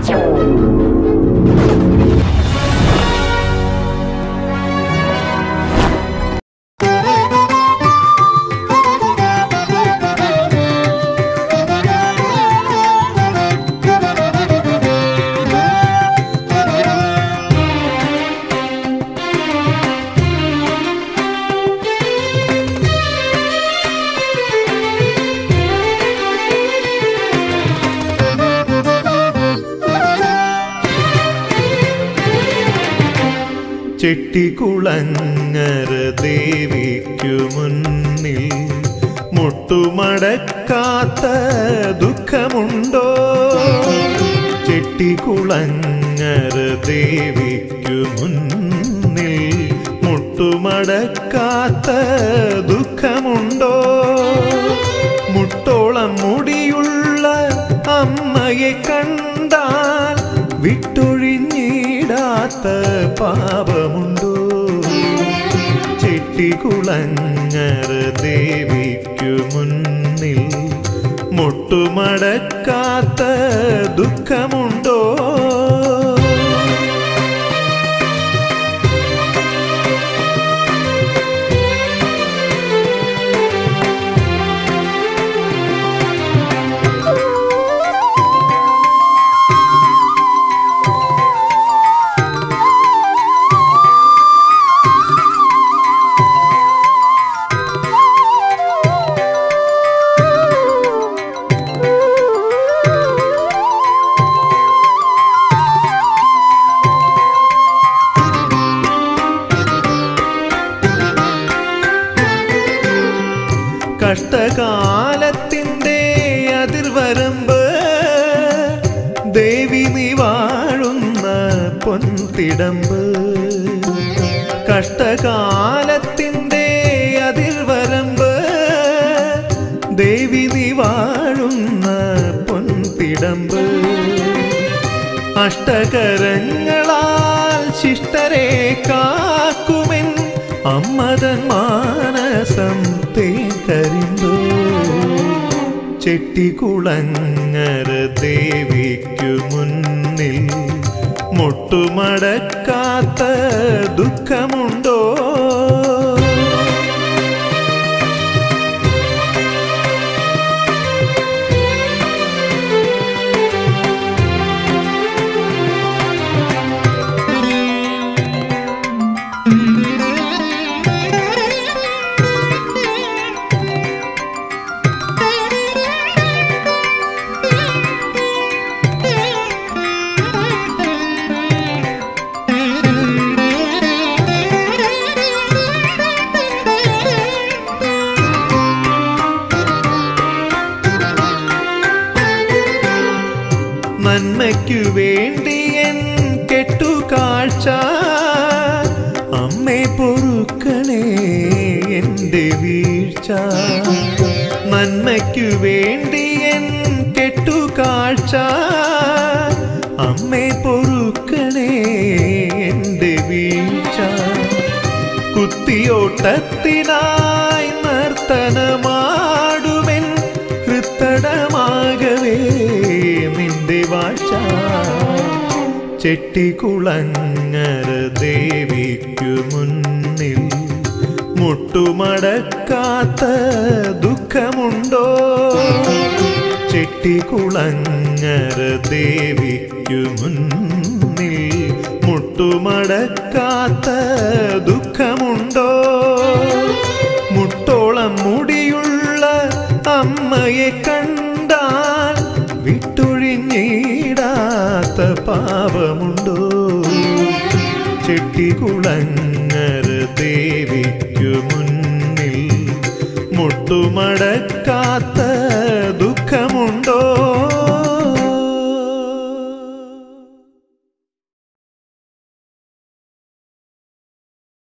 ചെട്ടിക്കുളങ്ങര ദേവിക്കു മുന്നിൽ മുട്ടുമടക്കാത്ത ദുഃഖമുണ്ടോ ചെട്ടിക്കുളങ്ങര ദേവിക്കു മുന്നിൽ മുട്ടുമടക്കാത്ത ദുഃഖമുണ്ടോ മുട്ടോളം മുടിയുള്ള അമ്മയെ കണ്ടാൽ വിട്ടൊഴിഞ്ഞിടാത്ത പാപമുണ്ടോ ചെട്ടികുളങ്ങര ദേവിക്കു മുന്നിൽ മുട്ടുമടക്കാത്ത ദുഃഖമുണ്ടോ കഷ്ടകാലത്തിൻ്റെ അതിർവരമ്പ് ദേവി നീ വാഴുന്ന പൊൻതിടമ്പ് കഷ്ടകാലത്തിൻ്റെ അതിർവരമ്പ് ദേവി നീ വാഴുന്ന പൊൻതിടമ്പ് അഷ്ടകരങ്ങളാൽ ശിഷ്ടരെ കാക്കുമെൻ അമ്മതൻ മാനസം തേക്കരിമ്പ് ചെട്ടിക്കുളങ്ങര ദേവിക്കു മുന്നിൽ മുട്ടുമടക്കാത്ത ദുഃഖമുണ്ടോ നന്മയ്ക്കു വേണ്ടി എൻ കെട്ടുകാഴ്ച അമ്മേ പൊറുക്കണേ എൻ്റെ വീഴ്ച നന്മയ്ക്കു വേണ്ടി എൻ കെട്ടുകാഴ്ച അമ്മേ പൊറുക്കണേ എൻ്റെ വീഴ്ച കുത്തിയോട്ടത്തിനായി നർത്തനമാടുമെൻ ഹൃത്തടമാകവേ നിന്റെ വാഴ്ച ചെട്ടിക്കുളങ്ങര ദേവിക്കു മുന്നിൽ മുട്ടുമടക്കാത്ത ദുഃഖമുണ്ടോ ചെട്ടിക്കുളങ്ങര ദേവിക്കു മുന്നിൽ മുട്ടുമടക്കാത്ത ദുഃഖമുണ്ടോ മുട്ടോളം മുടിയുള്ള അമ്മയെ കണ്ടാൽ വിട്ടൊഴിഞ്ഞിടാത്ത പാപമുണ്ടോ ചെട്ടികുളങ്ങര ദേവിക്കു മുന്നിൽ മുട്ടുമടക്കാത്ത